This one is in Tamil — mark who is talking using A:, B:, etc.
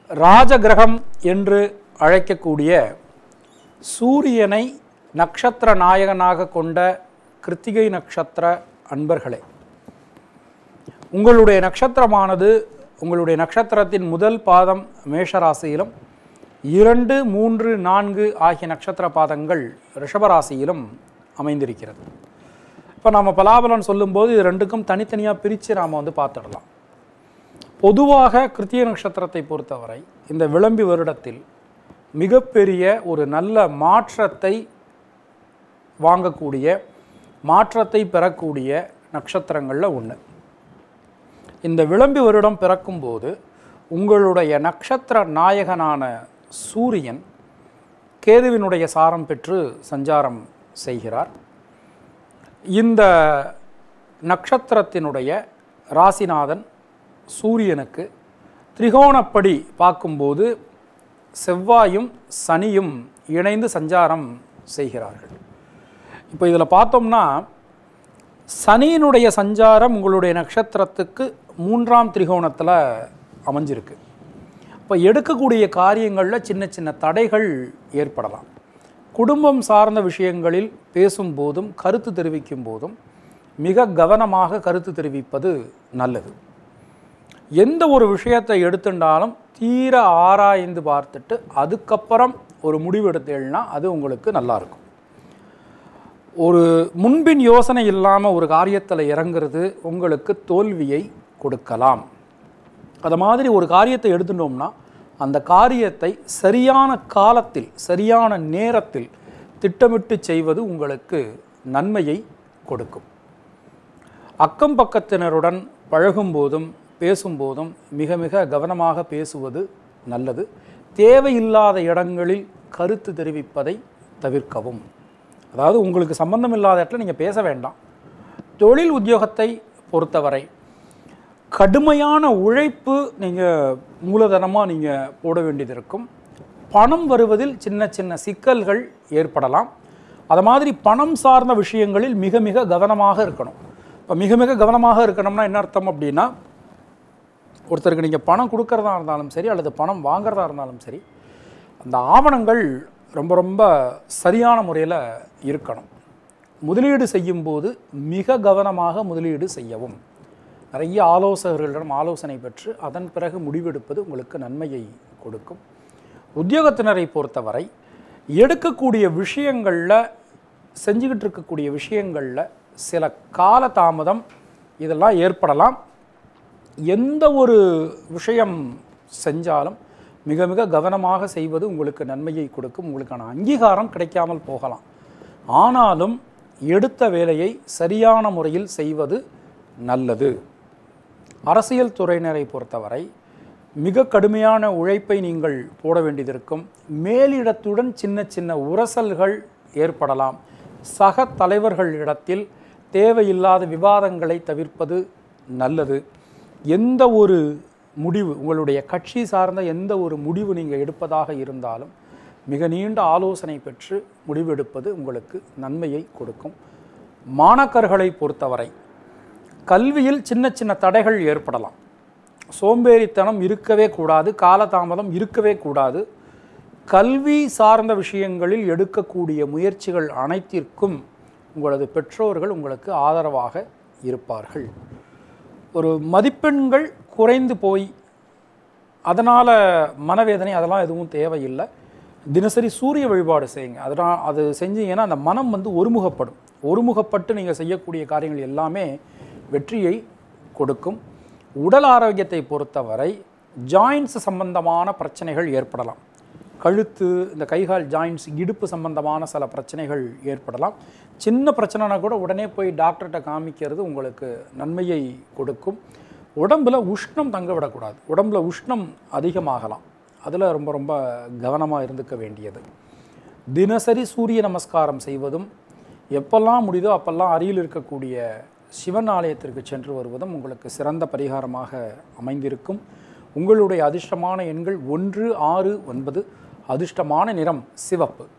A: ராஜகிரகம் என்று அழைக்கக்கூடிய சூரியனை நட்சத்திர நாயகனாக கொண்ட கிருத்திகை நட்சத்திர அன்பர்களே உங்களுடைய நட்சத்திரமானது உங்களுடைய நட்சத்திரத்தின் முதல் பாதம் மேஷராசியிலும் இரண்டு மூன்று நான்கு ஆகிய நட்சத்திர பாதங்கள் ரிஷபராசியிலும் அமைந்திருக்கிறது இப்போ நம்ம பலாபலன் சொல்லும்போது இது ரெண்டுக்கும் தனித்தனியாக பிரித்து நாம் வந்து பார்த்துடலாம் பொதுவாக கிருத்திய நட்சத்திரத்தை பொறுத்தவரை இந்த விளம்பி வருடத்தில் மிகப்பெரிய ஒரு நல்ல மாற்றத்தை வாங்கக்கூடிய மாற்றத்தை பெறக்கூடிய நட்சத்திரங்களில் ஒன்று இந்த விளம்பி வருடம் பிறக்கும்போது உங்களுடைய நட்சத்திர நாயகனான சூரியன் கேதுவினுடைய சாரம் பெற்று சஞ்சாரம் செய்கிறார் இந்த நட்சத்திரத்தினுடைய ராசிநாதன் சூரியனுக்கு திரிகோணப்படி பார்க்கும்போது செவ்வாயும் சனியும் இணைந்து சஞ்சாரம் செய்கிறார்கள் இப்போ இதில் பார்த்தோம்னா சனியினுடைய சஞ்சாரம் உங்களுடைய நட்சத்திரத்துக்கு மூன்றாம் திரிகோணத்தில் அமைஞ்சிருக்கு இப்போ எடுக்கக்கூடிய காரியங்களில் சின்ன சின்ன தடைகள் ஏற்படலாம் குடும்பம் சார்ந்த விஷயங்களில் பேசும்போதும் கருத்து தெரிவிக்கும் போதும் மிக கவனமாக கருத்து தெரிவிப்பது நல்லது எந்த ஒரு விஷயத்தை எடுத்துட்டாலும் தீர ஆராய்ந்து பார்த்துட்டு அதுக்கப்புறம் ஒரு முடிவு எடுத்தீங்கன்னா அது உங்களுக்கு நல்லா இருக்கும் ஒரு முன்பின் யோசனை இல்லாமல் ஒரு காரியத்தில் இறங்குறது உங்களுக்கு தோல்வியை கொடுக்கலாம் அது மாதிரி ஒரு காரியத்தை எடுத்துட்டோம்னா அந்த காரியத்தை சரியான காலத்தில் சரியான நேரத்தில் திட்டமிட்டு செய்வது உங்களுக்கு நன்மையை கொடுக்கும் அக்கம் பக்கத்தினருடன் பழகும்போதும் பேசும்போதும் மிக மிக கவனமாக பேசுவது நல்லது தேவையில்லாத இடங்களில் கருத்து தெரிவிப்பதை தவிர்க்கவும் அதாவது உங்களுக்கு சம்பந்தம் இல்லாத இடத்துல நீங்கள் பேச வேண்டாம் தொழில் உத்தியோகத்தை பொறுத்தவரை கடுமையான உழைப்பு நீங்கள் மூலதனமாக நீங்கள் போட வேண்டியது இருக்கும் பணம் வருவதில் சின்ன சின்ன சிக்கல்கள் ஏற்படலாம் அது மாதிரி பணம் சார்ந்த விஷயங்களில் மிக மிக கவனமாக இருக்கணும் இப்போ மிக மிக கவனமாக இருக்கணும்னா என்ன அர்த்தம் அப்படின்னா ஒருத்தருக்கு நீங்கள் பணம் கொடுக்கறதா இருந்தாலும் சரி அல்லது பணம் வாங்குறதா இருந்தாலும் சரி அந்த ஆவணங்கள் ரொம்ப ரொம்ப சரியான முறையில் இருக்கணும் முதலீடு செய்யும்போது மிக கவனமாக முதலீடு செய்யவும் நிறைய ஆலோசகர்களிடம் ஆலோசனை பெற்று அதன் பிறகு முடிவெடுப்பது உங்களுக்கு நன்மையை கொடுக்கும் உத்தியோகத்தினரை பொறுத்தவரை எடுக்கக்கூடிய விஷயங்களில் செஞ்சுக்கிட்டு இருக்கக்கூடிய விஷயங்களில் சில கால தாமதம் இதெல்லாம் ஏற்படலாம் எந்த ஒரு விஷயம் செஞ்சாலும் மிக மிக கவனமாக செய்வது உங்களுக்கு நன்மையை கொடுக்கும் உங்களுக்கான அங்கீகாரம் கிடைக்காமல் போகலாம் ஆனாலும் எடுத்த வேலையை சரியான முறையில் செய்வது நல்லது அரசியல் துறையினரை பொறுத்தவரை மிக கடுமையான உழைப்பை நீங்கள் போட வேண்டியதிருக்கும் மேலிடத்துடன் சின்ன சின்ன உரசல்கள் ஏற்படலாம் சக தலைவர்களிடத்தில் தேவையில்லாத விவாதங்களை தவிர்ப்பது நல்லது எந்த ஒரு முடிவு உங்களுடைய கட்சி சார்ந்த எந்த ஒரு முடிவு நீங்கள் எடுப்பதாக இருந்தாலும் மிக நீண்ட ஆலோசனை பெற்று முடிவெடுப்பது உங்களுக்கு நன்மையை கொடுக்கும் மாணக்கர்களை பொறுத்தவரை கல்வியில் சின்ன சின்ன தடைகள் ஏற்படலாம் சோம்பேறித்தனம் இருக்கவே கூடாது காலதாமதம் இருக்கவே கூடாது கல்வி சார்ந்த விஷயங்களில் எடுக்கக்கூடிய முயற்சிகள் அனைத்திற்கும் உங்களது பெற்றோர்கள் உங்களுக்கு ஆதரவாக இருப்பார்கள் ஒரு மதிப்பெண்கள் குறைந்து போய் அதனால் மனவேதனை அதெல்லாம் எதுவும் தேவையில்லை தினசரி சூரிய வழிபாடு செய்யுங்க அதனால் அது செஞ்சீங்கன்னா அந்த மனம் வந்து ஒருமுகப்படும் ஒருமுகப்பட்டு நீங்கள் செய்யக்கூடிய காரியங்கள் எல்லாமே வெற்றியை கொடுக்கும் உடல் ஆரோக்கியத்தை பொறுத்தவரை ஜாயின்ஸ் சம்பந்தமான பிரச்சனைகள் ஏற்படலாம் கழுத்து இந்த கைகால் ஜாயின்ஸ் இடுப்பு சம்பந்தமான சில பிரச்சனைகள் ஏற்படலாம் சின்ன பிரச்சனைனா கூட உடனே போய் டாக்டர்கிட்ட காமிக்கிறது உங்களுக்கு நன்மையை கொடுக்கும் உடம்புல உஷ்ணம் தங்க விடக்கூடாது உடம்புல உஷ்ணம் அதிகமாகலாம் அதில் ரொம்ப ரொம்ப கவனமாக இருந்துக்க வேண்டியது தினசரி சூரிய நமஸ்காரம் செய்வதும் எப்பெல்லாம் முடியுதோ அப்பெல்லாம் அருகில் இருக்கக்கூடிய சிவன் ஆலயத்திற்கு சென்று வருவதும் உங்களுக்கு சிறந்த பரிகாரமாக அமைந்திருக்கும் உங்களுடைய அதிர்ஷ்டமான எண்கள் ஒன்று ஆறு ஒன்பது அதிர்ஷ்டமான நிறம் சிவப்பு